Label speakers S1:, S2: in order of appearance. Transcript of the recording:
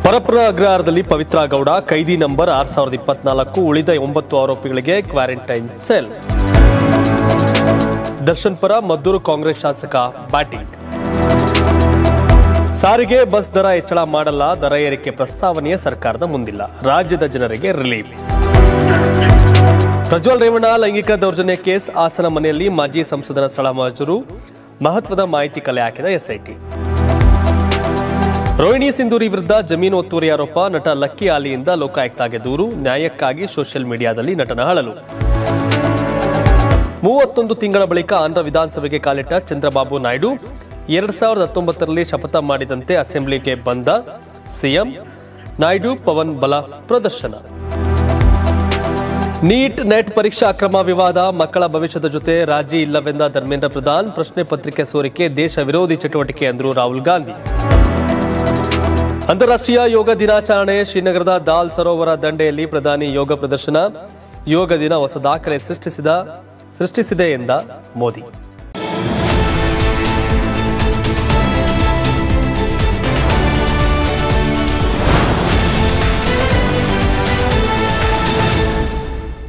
S1: ಪರಪ್ಪನ ಅಗ್ರಹಾರದಲ್ಲಿ ಪವಿತ್ರ ಗೌಡ ಕೈದಿ ನಂಬರ್ ಆರ್ ಸಾವಿರದ ಇಪ್ಪತ್ನಾಲ್ಕು ಉಳಿದ ಒಂಬತ್ತು ಆರೋಪಿಗಳಿಗೆ ಕ್ವಾರಂಟೈನ್ ಸೆಲ್ ದರ್ಶನ್ ಪರ ಮದ್ದೂರು ಕಾಂಗ್ರೆಸ್ ಶಾಸಕ ಬ್ಯಾಟಿಂಗ್ ಸಾರಿಗೆ ಬಸ್ ದರ ಹೆಚ್ಚಳ ಮಾಡಲ್ಲ ದರ ಏರಿಕೆ ಪ್ರಸ್ತಾವನೆಯೇ ಸರ್ಕಾರದ ಮುಂದಿಲ್ಲ ರಾಜ್ಯದ ಜನರಿಗೆ ರಿಲೀಫ್ ಪ್ರಜ್ವಲ್ ರೇವಣ್ಣ ಲೈಂಗಿಕ ದೌರ್ಜನ್ಯ ಕೇಸ್ ಹಾಸನ ಮನೆಯಲ್ಲಿ ಮಾಜಿ ಸಂಸದರ ಸ್ಥಳ ಮಹಜರು ಮಹತ್ವದ ಮಾಹಿತಿ ಕಲೆ ಹಾಕಿದ ಎಸ್ಐಟಿ ರೋಹಿಣಿ ಸಿಂಧೂರಿ ವಿರುದ್ಧ ಜಮೀನು ಒತ್ತುವರಿ ಆರೋಪ ನಟ ಲಕ್ಕಿ ಆಲಿಯಿಂದ ಲೋಕಾಯುಕ್ತಗೆ ದೂರು ನ್ಯಾಯಕ್ಕಾಗಿ ಸೋಷಿಯಲ್ ಮೀಡಿಯಾದಲ್ಲಿ ನಟನ ಅಳಲು ಮೂವತ್ತೊಂದು ತಿಂಗಳ ಬಳಿಕ ಆಂಧ್ರ ವಿಧಾನಸಭೆಗೆ ಕಾಲಿಟ್ಟ ಚಂದ್ರಬಾಬು ನಾಯ್ಡು ಎರಡ್ ಸಾವಿರದ ಹತ್ತೊಂಬತ್ತರಲ್ಲಿ ಶಪಥ ಮಾಡಿದಂತೆ ಅಸೆಂಬ್ಲಿಗೆ ಬಂದ ಸಿಎಂ ನಾಯ್ಡು ಪವನ್ ಬಲ ಪ್ರದರ್ಶನ ನೀಟ್ ನೆಟ್ ಪರೀಕ್ಷಾ ಅಕ್ರಮ ವಿವಾದ ಮಕ್ಕಳ ಭವಿಷ್ಯದ ಜೊತೆ ರಾಜಿ ಇಲ್ಲವೆಂದ ಧರ್ಮೇಂದ್ರ ಪ್ರಧಾನ್ ಪ್ರಶ್ನೆ ಪತ್ರಿಕೆ ಸೋರಿಕೆ ದೇಶ ವಿರೋಧಿ ಚಟುವಟಿಕೆ ಎಂದರು ರಾಹುಲ್ ಗಾಂಧಿ ಅಂತಾರಾಷ್ಟ್ರೀಯ ಯೋಗ ದಿನಾಚರಣೆ ಶ್ರೀನಗರದ ದಾಲ್ ಸರೋವರ ದಂಡೆಯಲ್ಲಿ ಪ್ರಧಾನಿ ಯೋಗ ಪ್ರದರ್ಶನ ಯೋಗ ದಿನ ಹೊಸ ದಾಖಲೆ ಸೃಷ್ಟಿಸಿದ ಸೃಷ್ಟಿಸಿದೆ ಎಂದ ಮೋದಿ